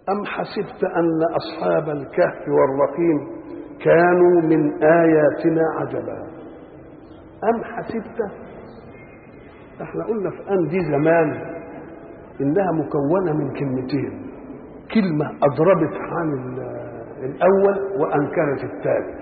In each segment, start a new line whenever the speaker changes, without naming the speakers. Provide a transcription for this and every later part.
أم حسبت أن أصحاب الكهف والرقيم كانوا من آياتنا عجبا أم حسبت احنا قلنا في أن دي زمان إنها مكونة من كلمتين كلمة أضربت عن الأول وأنكرت الثالث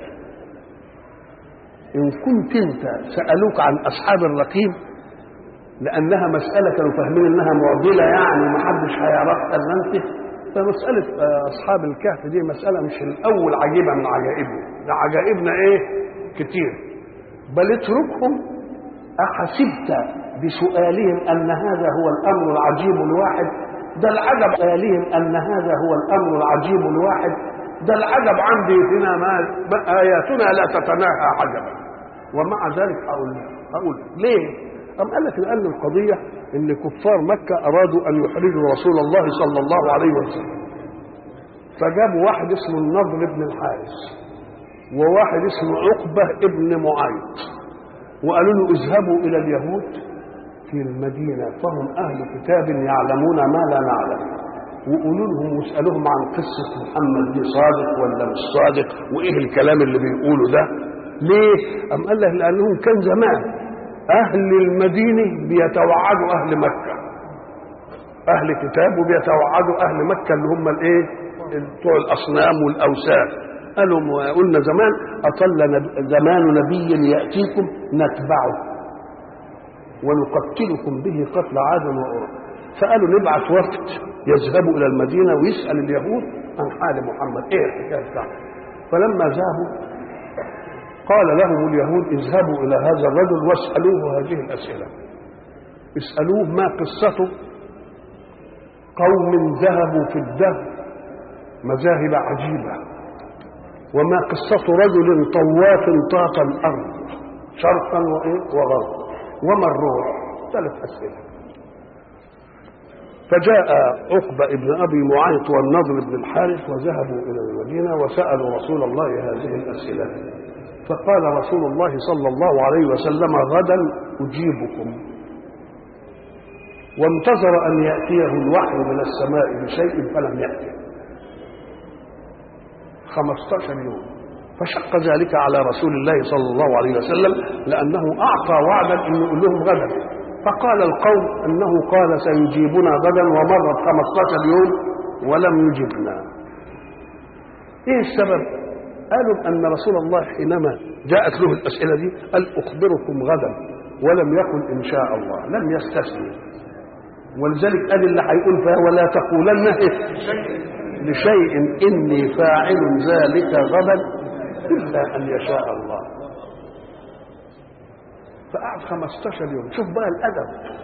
إن كنت أنت سألوك عن أصحاب الرقيم لأنها مسألة كانوا فاهمين إنها معضلة يعني ما حدش هيعرفها إلا أنت فمسألة أصحاب الكهف دي مسألة مش الأول عجيبة من عجائبنا ده عجائبنا إيه كتير بل اتركهم أحسبت بسؤالهم أن هذا هو الأمر العجيب الواحد ده العجب سؤالهم أن هذا هو الأمر العجيب الواحد ده العجب عندي هنا ما آياتنا لا تتناهى عجبا ومع ذلك أقول أقول ليه؟ أم قال لك لأن القضية إن كفار مكة أرادوا أن يحرجوا رسول الله صلى الله عليه وسلم فجابوا واحد اسمه النضر بن الحارث وواحد اسمه عقبة ابن معيط وقالوا له اذهبوا إلى اليهود في المدينة فهم أهل كتاب يعلمون ما لا نعلم وقولوا لهم واسألوهم عن قصة محمد دي صادق ولا مش صادق وإيه الكلام اللي بيقوله ده ليه؟ أم قال لك لأنهم كان زمان أهل المدينة بيتوعدوا أهل مكة أهل كتاب وبيتوعدوا أهل مكة اللي هم الإيه؟ بتوع الأصنام والأوثان قالوا قلنا زمان أطل زمان نبي يأتيكم نتبعه ونقتلكم به قتل عاد وأرض فقالوا نبعث وفد يذهبوا إلى المدينة ويسأل اليهود عن حال محمد إيه الحكاية بتاعته فلما ذهبوا قال لهم اليهود اذهبوا إلى هذا الرجل واسألوه هذه الأسئلة اسألوه ما قصته قوم ذهبوا في الدهر مذاهب عجيبة وما قصة رجل طواف طاق الأرض شرقا وإيه وغربا وما الروح ثلاث أسئلة فجاء عقبة ابن أبي معيط والنضر بن الحارث وذهبوا إلى المدينة وسألوا رسول الله هذه الأسئلة فقال رسول الله صلى الله عليه وسلم غدا أجيبكم وانتظر أن يأتيه الوحي من السماء بشيء فلم يأته 15 يوم فشق ذلك على رسول الله صلى الله عليه وسلم لأنه أعطى وعدا أنه يقول لهم غدا فقال القوم أنه قال سيجيبنا غدا ومرت 15 يوم ولم يجبنا إيه السبب؟ قالوا أن رسول الله حينما جاءت له الأسئلة دي قال أخبركم غدا ولم يقل إن شاء الله لم يستثني ولذلك قال اللي هيقول فيها ولا تقولن لشيء إني فاعل ذلك غدا إلا أن يشاء الله فقعد 15 يوم شوف بقى الأدب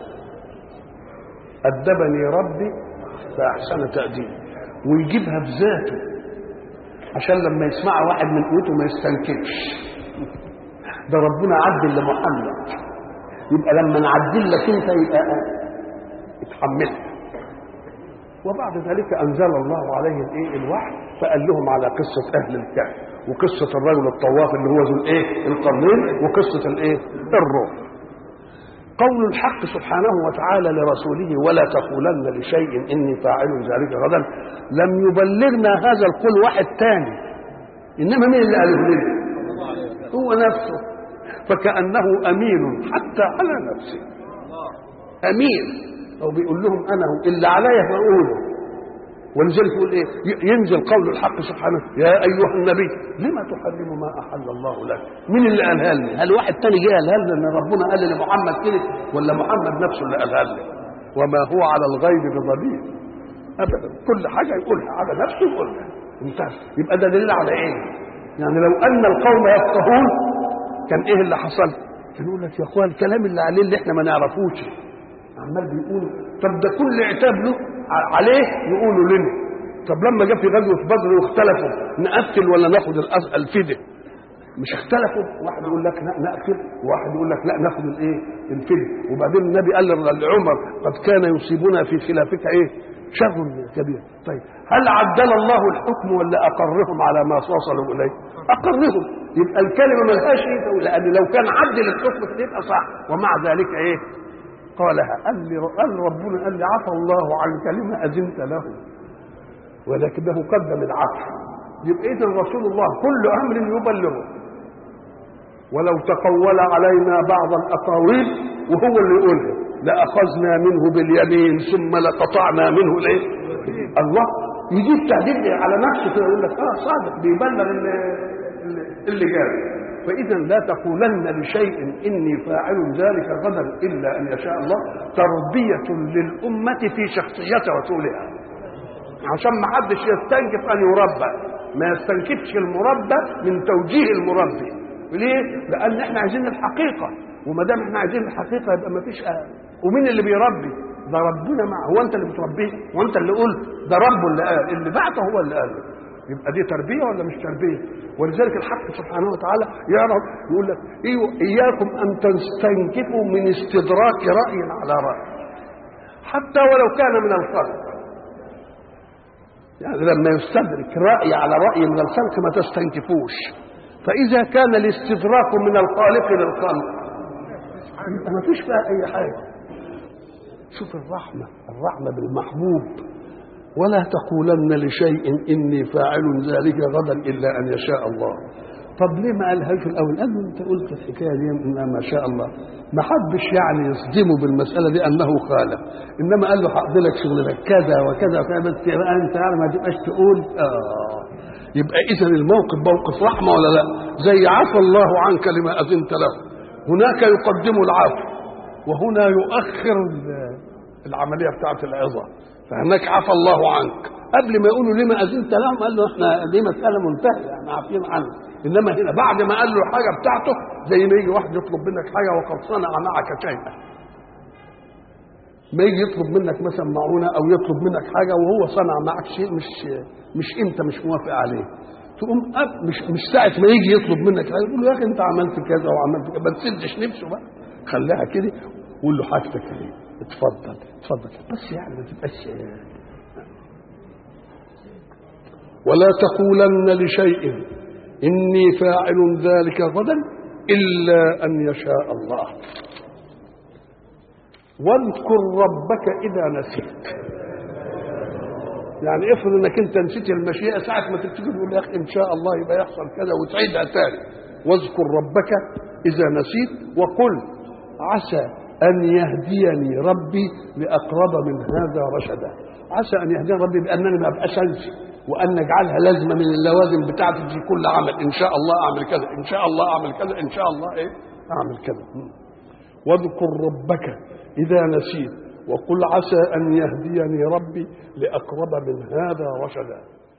أدبني ربي فأحسن تأديبي ويجيبها بذاته عشان لما يسمع واحد من قوته ما يستنكرش ده ربنا عدل لمحمد يبقى لما نعدل لك انت يبقى اتحملت وبعد ذلك انزل الله عليه الايه الوحي فقال لهم على قصه اهل الكهف وقصه الرجل الطواف اللي هو ذو الايه القرنين وقصه الايه الروح قول الحق سبحانه وتعالى لرسوله ولا تقولن لشيء اني فاعل ذلك غدا لم يبلغنا هذا القول واحد تاني انما مين اللي قاله لنا هو نفسه فكانه امين حتى على نفسه امين او بيقول لهم انا هو اللي عليا فاقوله ولذلك يقول ايه ينزل قول الحق سبحانه يا ايها النبي لما تحرم ما احل الله لك مين اللي قالها لي هل واحد تاني جه قالها لنا ان ربنا قال لمحمد كده ولا محمد نفسه اللي قالها لي وما هو على الغيب بضبيب ابدا كل حاجه يقولها على نفسه يقولها انتهى يبقى ده دليل على ايه يعني لو ان القوم يفقهون كان ايه اللي حصل كان يقول لك يا اخوان الكلام اللي عليه اللي احنا ما نعرفوش عمال بيقول طب ده كل عتاب له عليه يقولوا لنا طب لما جه في غزوه بدر واختلفوا نقتل ولا ناخد الفديه مش اختلفوا واحد يقول لك لا نقتل وواحد يقول لك لا ناخد الايه الفديه وبعدين النبي قال لعمر قد كان يصيبنا في خلافك ايه شر كبير طيب هل عدل الله الحكم ولا اقرهم على ما وصلوا اليه اقرهم يبقى الكلمه ملهاش ايه لان لو كان عدل الحكم يبقى صح ومع ذلك ايه قالها قال لي قال ربنا قال لي عفى الله عنك لما اذنت له ولكنه قدم العفو يبقى اذا رسول الله كل امر يبلغه ولو تقول علينا بعض الاقاويل وهو اللي يقولها لاخذنا منه باليمين ثم لقطعنا منه الايه الله يجيب تعديل على نفسه كده يقول لك اه صادق بيبلغ اللي, اللي جاي فاذا لا تقولن لشيء اني فاعل ذلك غدا الا ان يشاء الله تربيه للامه في شخصيه رسولها عشان ما حدش يستنكف ان يربى ما يستنكفش المربى من توجيه المربي ليه؟ لان احنا عايزين الحقيقه وما دام احنا عايزين الحقيقه يبقى ما فيش أهل. ومين اللي بيربي؟ ده ربنا معه هو انت اللي بتربيه وانت اللي قلت ده ربه اللي قال اللي بعته هو اللي قال يبقى دي تربيه ولا مش تربيه؟ ولذلك الحق سبحانه وتعالى يعرف يقول لك إيوه اياكم ان تستنكفوا من استدراك راي على راي حتى ولو كان من الخلق يعني لما يستدرك رأي على رأي من الخلق ما تستنكفوش فإذا كان الاستدراك من الخالق للخلق ما فيش فيها أي حاجة شوف الرحمة الرحمة بالمحبوب ولا تقولن لشيء إني فاعل ذلك غدا إلا أن يشاء الله طب ليه ما قالها في الأول قال له أنت قلت الحكاية دي إن ما شاء الله ما حبش يعني يصدمه بالمسألة دي أنه خالف إنما قال له هقضي لك شغلك كذا وكذا وكذا بس يبقى أنت يعني ما تبقاش تقول آه يبقى إذا الموقف موقف رحمة ولا لا زي عفى الله عنك لما أذنت له هناك يقدم العفو وهنا يؤخر العملية بتاعت العظة فهناك عفى الله عنك قبل ما يقولوا لما أذنت لهم قال له احنا دي مسألة منتهية احنا عارفين عنها إنما هنا بعد ما قال له الحاجة بتاعته زي ما يجي واحد يطلب منك حاجة وقد صنع معك شيئا ما يجي يطلب منك مثلا معونة أو يطلب منك حاجة وهو صنع معك شيء مش مش أنت مش موافق عليه تقوم أب مش مش ساعة ما يجي يطلب منك حاجة تقول له يا أخي أنت عملت كذا وعملت كذا ما تسدش نفسه بقى خليها كده قول له حاجتك اهي اتفضل اتفضل بس يعني ما تبقاش ولا تقولن لشيء إني فاعل ذلك غدا إلا أن يشاء الله واذكر ربك إذا نسيت يعني افرض انك انت نسيت المشيئه ساعه ما تبتدي تقول يا اخي ان شاء الله يبقى يحصل كذا وتعيدها تاني واذكر ربك اذا نسيت وقل عسى ان يهديني ربي لاقرب من هذا رشدا عسى ان يهديني ربي بانني ما ابقاش انسي وان نجعلها لازمه من اللوازم بتاعتي في كل عمل ان شاء الله اعمل كذا ان شاء الله اعمل كذا ان شاء الله ايه اعمل كذا واذكر ربك اذا نسيت وقل عسى ان يهديني ربي لاقرب من هذا رشدا